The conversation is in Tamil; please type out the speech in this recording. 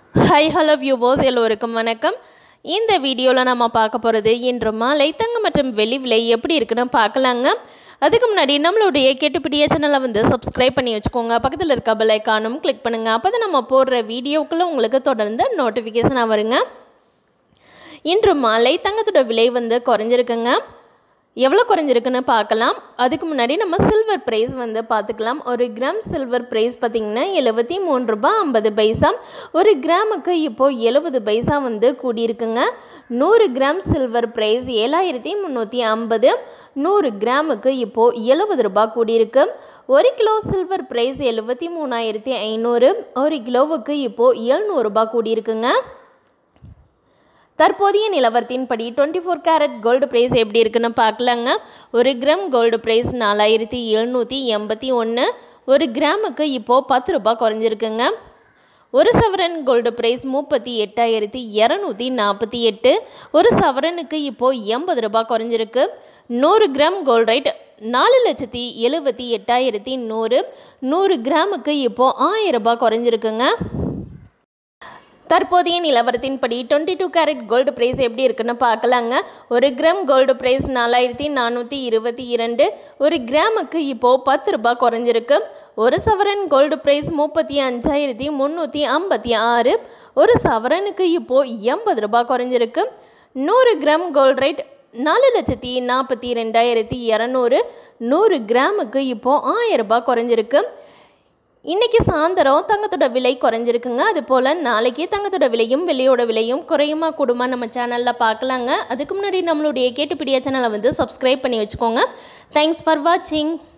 ஹாய் ஹலோ வியூவர்ஸ் எல்லோருக்கும் வணக்கம் இந்த வீடியோவில் நம்ம பார்க்க போகிறது இன்று மாலை தங்கம் மற்றும் வெள்ளி விலை எப்படி இருக்குன்னு பார்க்கலாங்க அதுக்கு முன்னாடி நம்மளுடைய கேட்டுப்பிடிய சேனலை வந்து சப்ஸ்கிரைப் பண்ணி வச்சுக்கோங்க பக்கத்தில் இருக்க பெல் ஐக்கானும் கிளிக் பண்ணுங்கள் அப்போ தான் நம்ம போடுற வீடியோக்குள்ளே உங்களுக்கு தொடர்ந்து நோட்டிஃபிகேஷனாக வருங்க இன்று மாலை தங்கத்தோட விலை வந்து குறைஞ்சிருக்குங்க எவ்வளோ குறைஞ்சிருக்குன்னு பார்க்கலாம் அதுக்கு முன்னாடி நம்ம சில்வர் ப்ரைஸ் வந்து பார்த்துக்கலாம் ஒரு கிராம் சில்வர் ப்ரைஸ் பார்த்திங்கன்னா எழுபத்தி மூணு ரூபாய் ஐம்பது பைசா ஒரு கிராமுக்கு இப்போது எழுபது பைசா வந்து கூடியிருக்குங்க நூறு கிராம் சில்வர் ப்ரைஸ் ஏழாயிரத்தி முந்நூற்றி ஐம்பது நூறு கிராமுக்கு இப்போது எழுபது ரூபாய் கூடியிருக்கு ஒரு கிலோ சில்வர் ப்ரைஸ் எழுபத்தி மூணாயிரத்தி ஐநூறு ஒரு கிலோவுக்கு இப்போது எழுநூறுபா கூடியிருக்குங்க தற்போதைய நிலவரத்தின்படி twenty four carat gold price எப்படி இருக்குன்னு பார்க்கலாங்க ஒரு கிராம் கோல்டு ப்ரைஸ் நாலாயிரத்தி எழுநூற்றி எண்பத்தி ஒன்று ஒரு கிராமுக்கு இப்போது பத்து ரூபாய் குறைஞ்சிருக்குங்க ஒரு சவரன் கோல்டு ப்ரைஸ் முப்பத்தி எட்டாயிரத்தி இரநூத்தி நாற்பத்தி எட்டு ஒரு சவரனுக்கு இப்போது எண்பது ரூபாய் குறைஞ்சிருக்கு நூறு கிராம் கோல்ட் ரைட் நாலு லட்சத்தி எழுபத்தி எட்டாயிரத்தி நூறு நூறு கிராமுக்கு இப்போது ஆயிரம் ரூபாய் குறைஞ்சிருக்குங்க தற்போதைய நிலவரத்தின்படி twenty two carat gold price எப்படி இருக்குன்னு பார்க்கலாங்க ஒரு கிராம் கோல்டு ப்ரைஸ் நாலாயிரத்தி நானூற்றி இருபத்தி இரண்டு ஒரு கிராமுக்கு இப்போது பத்து ரூபாய் குறைஞ்சிருக்கு ஒரு சவரன் கோல்டு ப்ரைஸ் முப்பத்தி அஞ்சாயிரத்தி முந்நூற்றி ஐம்பத்தி ஆறு ஒரு சவரனுக்கு இப்போது எண்பது ரூபாய் குறைஞ்சிருக்கு நூறு கிராம் கோல்ட் ரேட் நாலு லட்சத்தி நாற்பத்தி ரெண்டாயிரத்தி இரநூறு நூறு கிராமுக்கு இப்போது ஆயிரம் ரூபாய் குறைஞ்சிருக்கு இன்றைக்கி சாயந்தரம் தங்கத்தோட விலை குறைஞ்சிருக்குங்க அது போல் நாளைக்கு தங்கத்தோட விலையும் வெள்ளியோட விலையும் குறையுமா கூடுமா நம்ம சேனலில் பார்க்கலாங்க அதுக்கு முன்னாடி நம்மளுடைய கேட்டுப்பிடிய சேனலை வந்து சப்ஸ்கிரைப் பண்ணி வச்சுக்கோங்க தேங்க்ஸ் ஃபார் வாட்சிங்